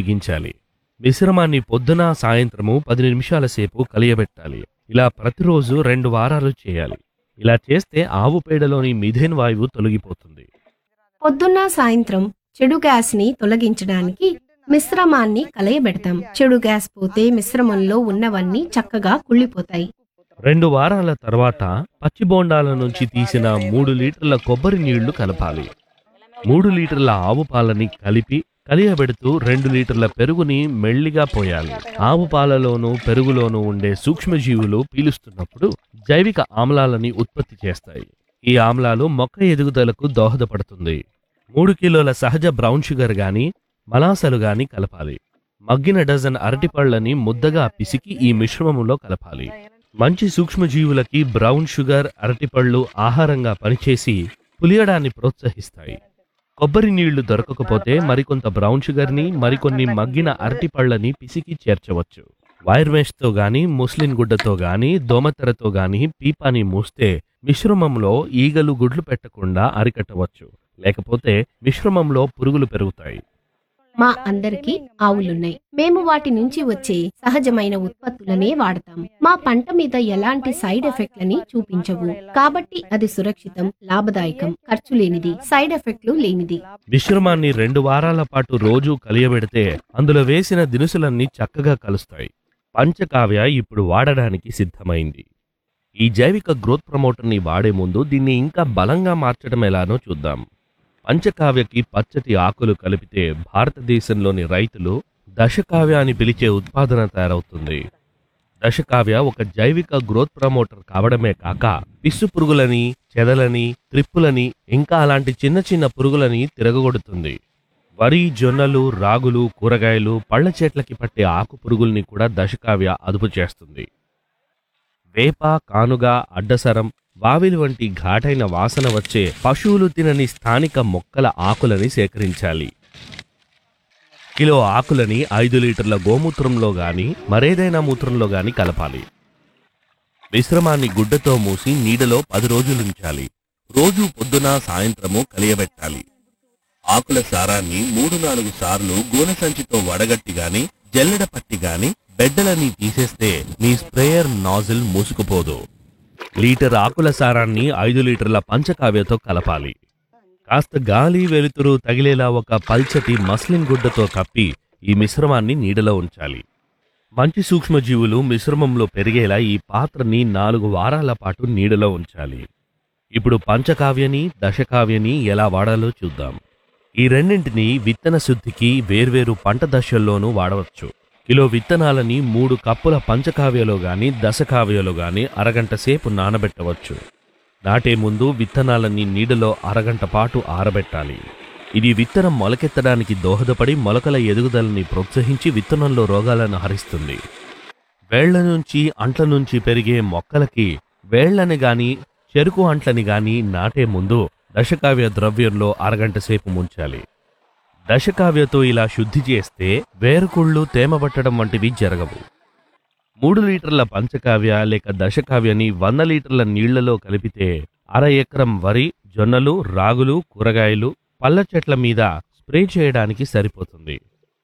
బిగించాలి మిశ్రమాన్ని పొద్దున సాయంత్రము పది నిమిషాల సేపు కలియబెట్టాలి ఇలా ప్రతిరోజు రెండు వారాలు చేయాలి ఇలా చేస్తే ఆవు పేడలోని మిథేన్ వాయువు తొలగిపోతుంది పొద్దున్న సాయంత్రం చెడు గ్యాస్ ని తొలగించడానికి మిశ్రమాన్ని కలయబెడతాం చెడు గ్యాస్ పోతే మిశ్రమంలో ఉన్నవన్నీ చక్కగా కుళ్ళిపోతాయి రెండు వారాల తర్వాత పచ్చి బోండాల నుంచి తీసిన మూడు లీటర్ల కొబ్బరి నీళ్లు కలపాలి మూడు లీటర్ల ఆవు పాలని కలిపి కలియబెడుతూ రెండు లీటర్ల పెరుగుని మెల్లిగా పోయాలి ఆవు పాలలోనూ పెరుగులోనూ ఉండే సూక్ష్మజీవులు పీలుస్తున్నప్పుడు జైవిక ఆమ్లాలని ఉత్పత్తి చేస్తాయి ఈ ఆమ్లాలు మొక్క ఎదుగుదలకు దోహదపడుతుంది మూడు కిలోల సహజ బ్రౌన్ షుగర్ గాని మలాసలు గాని కలపాలి మగ్గిన డజన్ అరటిపళ్ళని ముద్దగా పిసికి ఈ మిశ్రమంలో కలపాలి మంచి సూక్ష్మజీవులకి బ్రౌన్ షుగర్ అరటిపళ్ళు ఆహారంగా పనిచేసి పులియడాన్ని ప్రోత్సహిస్తాయి కొబ్బరి నీళ్లు దొరకకపోతే మరికొంత బ్రౌన్ షుగర్ని మరికొన్ని మగ్గిన అరటిపళ్ళని పిసికి చేర్చవచ్చు వైర్ మెష్తో గాని ముస్లిన్ గుడ్డతో గాని దోమతెరతో గాని పీపాని మూస్తే మిశ్రమంలో ఈగలు గుడ్లు పెట్టకుండా అరికట్టవచ్చు లేకపోతే మిశ్రమంలో పురుగులు పెరుగుతాయి మా అందరికీ ఆవులున్నాయి మేము వాటి నుంచి వచ్చే సహజమైన ఉత్పత్తులనే వాడతాం మా పంట మీద ఎలాంటి సైడ్ ఎఫెక్ట్లని చూపించవు కాబట్టి అది సురక్షితం లాభదాయకం ఖర్చు లేనిది సైడ్ ఎఫెక్ట్లు లేనిది మిశ్రమాన్ని రెండు వారాల పాటు రోజు కలియబెడితే అందులో వేసిన దినుసులన్నీ చక్కగా కలుస్తాయి పంచకావ్య ఇప్పుడు వాడడానికి సిద్ధమైంది ఈ జైవిక గ్రోత్ ప్రమోటర్ని వాడే ముందు దీన్ని ఇంకా బలంగా మార్చడం ఎలానో చూద్దాం పంచకావ్యకి పచ్చటి ఆకులు కలిపితే భారతదేశంలోని రైతులు దశకావ్య అని పిలిచే ఉత్పాదన తయారవుతుంది దశకావ్య ఒక జైవిక గ్రోత్ ప్రమోటర్ కావడమే కాక పిస్సు పురుగులని చెదలని త్రిప్పులని ఇంకా అలాంటి చిన్న చిన్న పురుగులని తిరగగొడుతుంది వరి జొన్నలు రాగులు కూరగాయలు పళ్ళ చెట్లకి పట్టే ఆకు పురుగుల్ని కూడా దశకావ్య అదుపు చేస్తుంది వేప కానుగ అడ్డసరం వావిలి వంటి ఘాటైన వాసన వచ్చే పశువులు తినని స్థానిక మొక్కల ఆకులని సేకరించాలి కిలో ఆకులని ఐదు లీటర్ల గోమూత్రంలో గాని మరేదైనా మూత్రంలో గాని కలపాలి మిశ్రమాన్ని గుడ్డతో మూసి నీడలో పది రోజులుంచాలి రోజు పొద్దున సాయంత్రము కలియబెట్టాలి ఆకుల సారాన్ని మూడు నాలుగు సార్లు గోనె సంచితో వడగట్టి గాని జల్లెడ పట్టి గాని బెడ్డలని తీసేస్తే మీ స్ప్రేయర్ నాజిల్ మూసుకుపోదు లీటర్ ఆకుల సారాన్ని ఐదు లీటర్ల పంచకావ్యతో కలపాలి కాస్త గాలి వెలుతురు తగిలేలా ఒక పల్చటి మస్లిన్ గుడ్డతో కప్పి ఈ మిశ్రమాన్ని నీడలో ఉంచాలి మంచి సూక్ష్మజీవులు మిశ్రమంలో పెరిగేలా ఈ పాత్రని నాలుగు వారాల పాటు నీడలో ఉంచాలి ఇప్పుడు పంచకావ్యని దశకావ్యని ఎలా వాడాలో చూద్దాం ఈ రెండింటిని విత్తన శుద్ధికి వేర్వేరు పంట దశల్లోనూ వాడవచ్చు కిలో విత్తనాలని మూడు కప్పుల పంచకావ్యలో గాని దశకావ్యలో గాని అరగంట సేపు నానబెట్టవచ్చు నాటే ముందు విత్తనాలని నీడలో అరగంట పాటు ఆరబెట్టాలి ఇది విత్తనం మొలకెత్తడానికి దోహదపడి మొలకల ఎదుగుదలని ప్రోత్సహించి విత్తనంలో రోగాలను హరిస్తుంది వేళ్ల నుంచి అంట్ల నుంచి పెరిగే మొక్కలకి వేళ్లని గాని చెరుకు అంట్లని గాని నాటే ముందు దశకావ్య ద్రవ్యంలో అరగంట సేపు ముంచాలి దశకావ్యతో ఇలా శుద్ధి చేస్తే వేరుకుళ్ళు తేమబట్టడం వంటివి జరగవు మూడు లీటర్ల పంచకావ్య లేక దశకావ్యని వంద లీటర్ల నీళ్లలో కలిపితే అర ఎకరం వరి జొన్నలు రాగులు కూరగాయలు పళ్ళ చెట్ల మీద స్ప్రే చేయడానికి సరిపోతుంది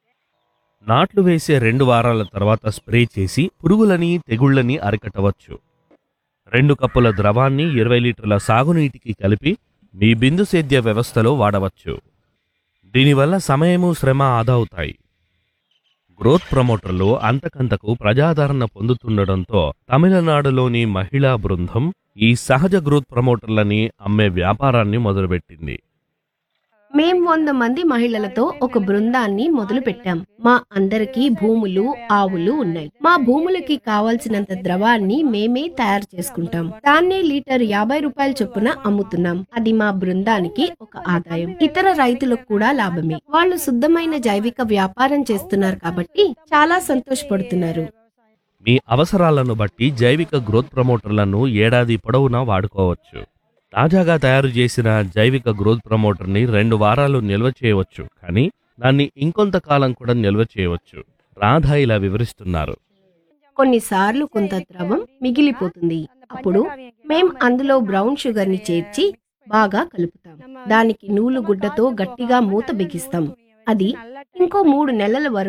నాట్లు వేసే రెండు వారాల తర్వాత స్ప్రే చేసి పురుగులని తెగుళ్ళని అరికట్టవచ్చు రెండు కప్పుల ద్రవాన్ని ఇరవై లీటర్ల సాగునీటికి కలిపి మీ బిందు సేద్య వ్యవస్థలో వాడవచ్చు దీనివల్ల సమయము శ్రమ ఆదా అవుతాయి గ్రోత్ ప్రమోటర్లు అంతకంతకు ప్రజాదరణ పొందుతుండడంతో తమిళనాడులోని మహిళా బృందం ఈ సహజ గ్రోత్ ప్రమోటర్లని అమ్మే వ్యాపారాన్ని మొదలుపెట్టింది మేం వంద మంది మహిళలతో ఒక బృందాన్ని మొదలు పెట్టాం మా అందరికీ భూములు ఆవులు ఉన్నాయి మా భూములకి కావాల్సినంత ద్రవాన్ని మేమే తయారు చేసుకుంటాం దాన్నే లీటర్ యాభై రూపాయల చొప్పున అమ్ముతున్నాం అది మా బృందానికి ఒక ఆదాయం ఇతర రైతులకు కూడా లాభమే వాళ్ళు శుద్ధమైన జైవిక వ్యాపారం చేస్తున్నారు కాబట్టి చాలా సంతోషపడుతున్నారు మీ అవసరాలను బట్టి జైవిక గ్రోత్ ప్రమోటర్లను ఏడాది పొడవునా వాడుకోవచ్చు తాజాగా తయారు చేసిన జైవిక గ్రోత్ ప్రమోటర్ని రెండు వారాలు నిల్వ చేయవచ్చు కానీ దాన్ని ఇంకొంతకాలం కూడా నిల్వ చేయవచ్చు రాధ ఇలా వివరిస్తున్నారు కొన్నిసార్లు కొంత ద్రవం మిగిలిపోతుంది అప్పుడు మేం అందులో బ్రౌన్ షుగర్ ని చేర్చి బాగా కలుపుతాం దానికి నూలు గుడ్డతో గట్టిగా మూత బిగిస్తాం అది ఇంకో మూడు నెలల వరకు